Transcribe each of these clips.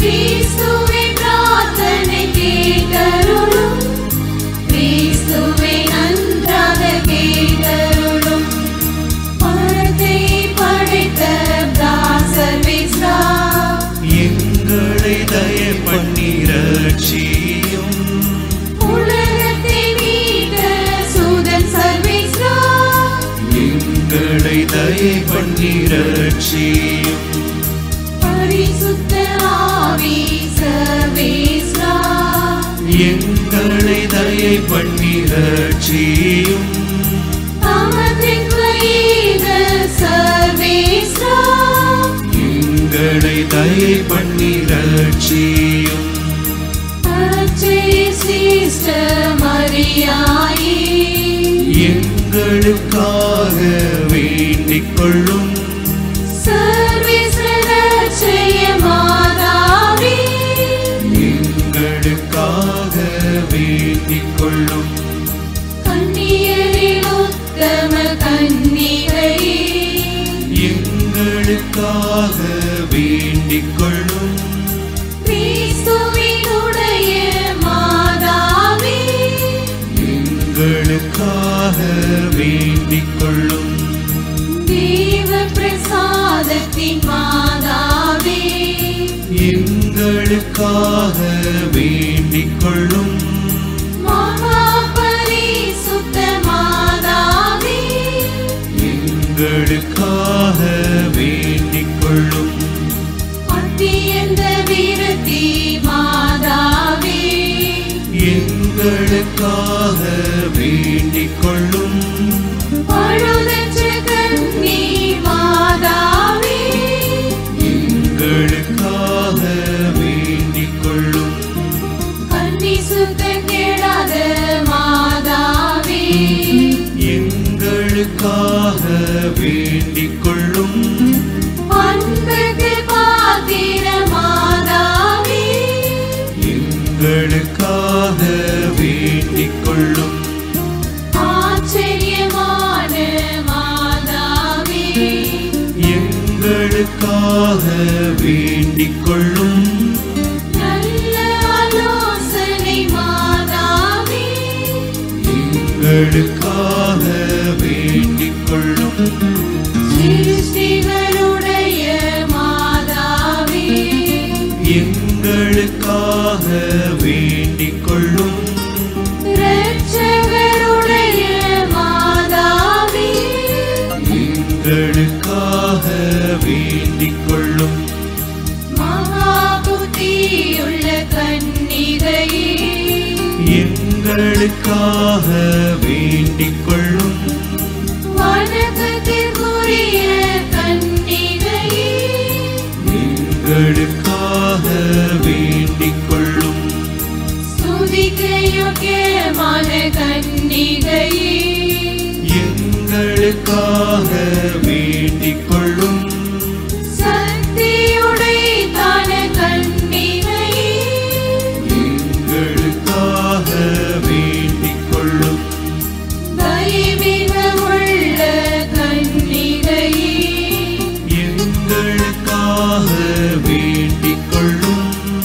கிறிஸ்துவே பிரார்த்தனை கேட்டருளும் கிறிஸ்துவே நன்றாக கேட்டருளும் பணத்தை படைத்த தாசர்வேஸ்வரா எங்களை தய பண்ணி ரட்சியும் உலகத்தை மீட்ட சூதன் சர்வேஸ்வரா எங்களை தய பண்ணி ரட்சியும் பரிசுத்த ஆவி சர்வேஸ்வரா எங்களை தய பண்ணி ரட்சியும் தாமதித்வயீக சர்வேஸ்வரா எங்களை தய பண்ணி ரட்சியும் அச்சை சிஸ்ட மரியாயே எங்களுக்காக வேண்டிக் கொள்ளும் சர்வேஸ்வர ரட்சய மாதாவே எங்களுக்காக வேண்டிக் கொள்ளும் கன்னியரில் உத்தம கன்னிகையே எங்களுக்காக வேண்டிக் கொள்ளும் கிறிஸ்துவினுடைய மாதாவே எங்களுக்காக வேண்டிக் கொள்ளும் தேவ பிரசாதத்தின் மாதாவே எங்களுக்காக வேண்டிக் கொள்ளும் மகா பரிசுத்த மாதாவே எங்களுக்காக வேண்டிக் கொள்ளும் அத்தியந்த விருத்தி மாதாவே எங்களுக்காக வேண்டிக் கொள்ளும் பழுதற்ற கன்னி மாதாவே எங்களுக்காக வேண்டிக் கொள்ளும் கன்னி சுத்த கெடாத மாதாவே எங்களுக்காக வேண்டிக் கொள்ளும் அன்புக்கு பாத்திர மாதாவே எங்களுக்காக வேண்டிக் கொள்ளும் ஆச்சரியமான மாதாவே எங்களுக்காக வேண்டிக் கொள்ளும் நல்ல ஆலோசனை மாதாவே எங்களுக்காக வேண்டிக் கொள்ளும் சிருஷ்டிகளுடைய மாதாவே எங்களுக்காக வேண்டிக் கொள்ளும் இரட்சகருடைய மாதாவே எங்களுக்காக வேண்டிக் கொள்ளும் மகா புத்தியுள்ள கன்னிகையே எங்களுக்காக வேண்டிக் கொள்ளும் வணக்கத்திற்குரிய கன்னிகையே எங்களுக்காக வேண்டிக் கொள்ளும் ஸ்துதிக்க யோக்கியமான கன்னிகையே எங்களுக்காக வேண்டிக் கொள்ளும் சக்தியுடைத்தான கன்னிகையே எங்களுக்காக வேண்டிக் கொள்ளும் தயமிகமுள்ள கன்னிகையே எங்களுக்காக வேண்டிக் கொள்ளும்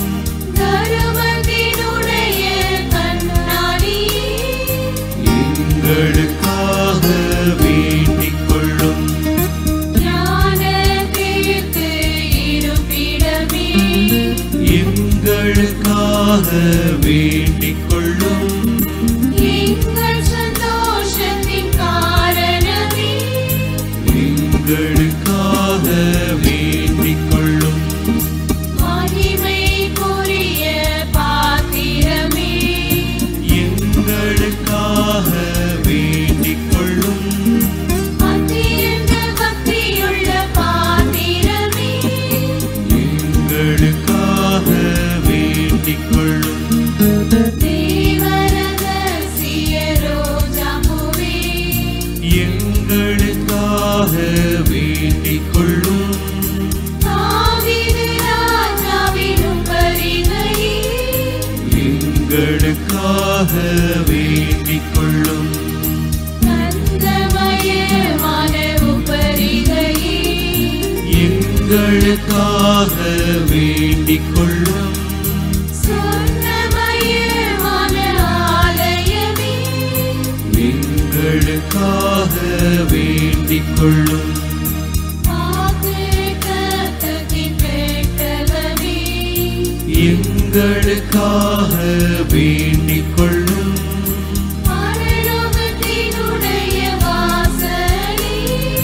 தருமத்தினுடைய கண்ணாடியே எங்களுக்காக வேண்டிக் கொள்ளும் ஞானத்திற்கு இருப்பிடமே எங்களுக்காக வேண்டிக் கொள்ளும் எங்கள் சந்தோஷத்தின் காரணமே எங்களுக்காக வேண்டிக் கொள்ளும் மகிமைக்குரிய பாத்திரமே எங்களுக்காக வேண்டிக் கொள்ளும் அத்தியந்த பக்தியுள்ள பாத்திரமே எங்களுக்காக வேண்டிக் கொள்ளும் தேவரகசிய ரோஜாப்பூவே எங்களுக்காக வேண்டிக் கொள்ளும் தாவீது ராஜாவின் பரிகையே எங்களுக்காக வேண்டிக் கொள்ளும் கந்தமயமான உபரிகையே எங்களுக்காக வேண்டிக் கொள்ளும் எங்களுக்காக வேண்டிக் கொள்ளும் பரலோகத்தினுடைய வாசலே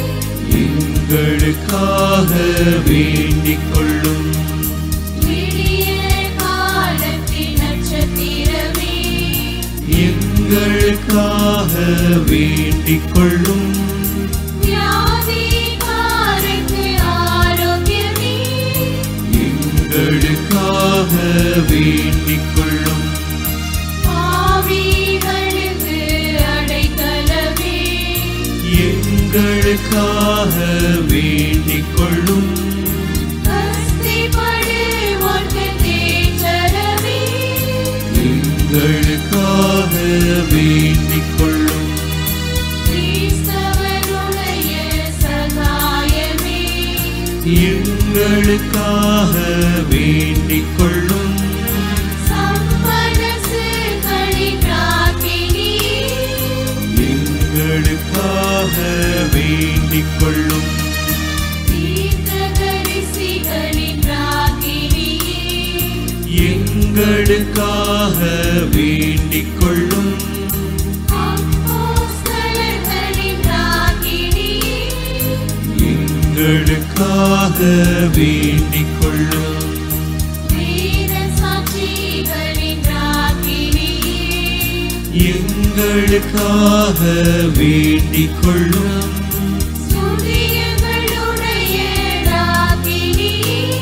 எங்களுக்காக வேண்டிக் கொள்ளும் விடிய காலத்தின் நட்சத்திரமே எங்களுக்காக வேண்டிக் கொள்ளும் வியாதிகாரத்து ஆரோக்கியமே எங்களுக்காக வேண்டிக் கொள்ளும் பாவிகளுக்கு அடைக்கலமே எங்களுக்காக வேண்டிக் கொள்ளும் கஸ்திப்படுவோர்க்கு தேற்றரவே எங்களுக்காக வேண்டிக் கொள்ளும் கிறிஸ்தவருடைய சகாயமே எங்களுக்காக வேண்டிக் கொள்ளும் சம்மனசுகளின் ராக்கினி எங்களுக்காக வேண்டிக் கொள்ளும் தீர்க்கதரிசிகளின் ராக்கினி எங்களுக்காக வேண்டிக் கொள்ளும் அப்போஸ்தலர்களின் ராக்கினி எங்களுக்காக வேண்டிக் கொள்ளும் வீர சாட்சிகளின் ராக்கினி எங்களுக்காக வேண்டிக் கொள்ளும் ஸ்துதியங்களுடைய ராக்கினி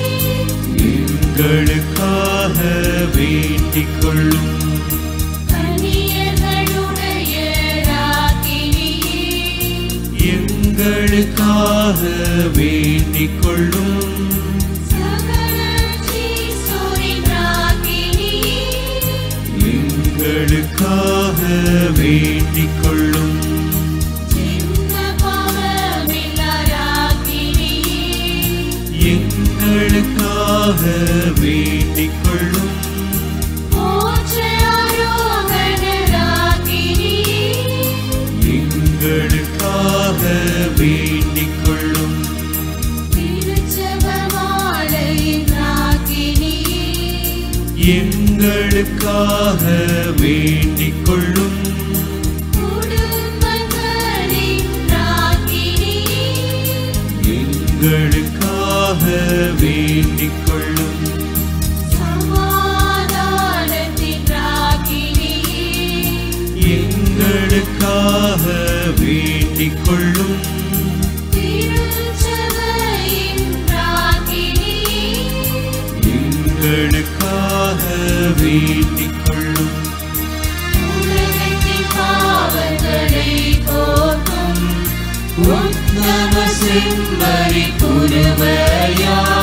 எங்களுக்காக வேண்டிக் கொள்ளும் கன்னியர்களுடைய ராக்கினி எங்களுக்காக வேண்டிக் கொள்ளும் சகல ஜீசுவின் ராக்கினி எங்களுக்காக வேண்டிக் கொள்ளும் சின்ன பாவமில்லா ராக்கினி எங்களுக்காக வேண்டிக் கொள்ளும் மோட்ச ஆரோகண ராக்கினி எங்களுக்காக வேண்டிக் கொள்ளும் திருச்செபமாலையின் ராக்கினி எங்களுக்காக வேண்டிக் கொள்ளும் குடும்பங்களின் ராக்கினி எங்களுக்காக வேண்டிக் கொள்ளும் சமாதானத்தின் ராக்கினி எங்களுக்காக வேண்டிக் கொள்ளும் திருச்சபையின் ராக்கினி எங்களுக்காக வேண்டிக் கொள்ளும் உலகத்தின் பாவங்களை போக்கும் உத்தம செம்மறி புருவையா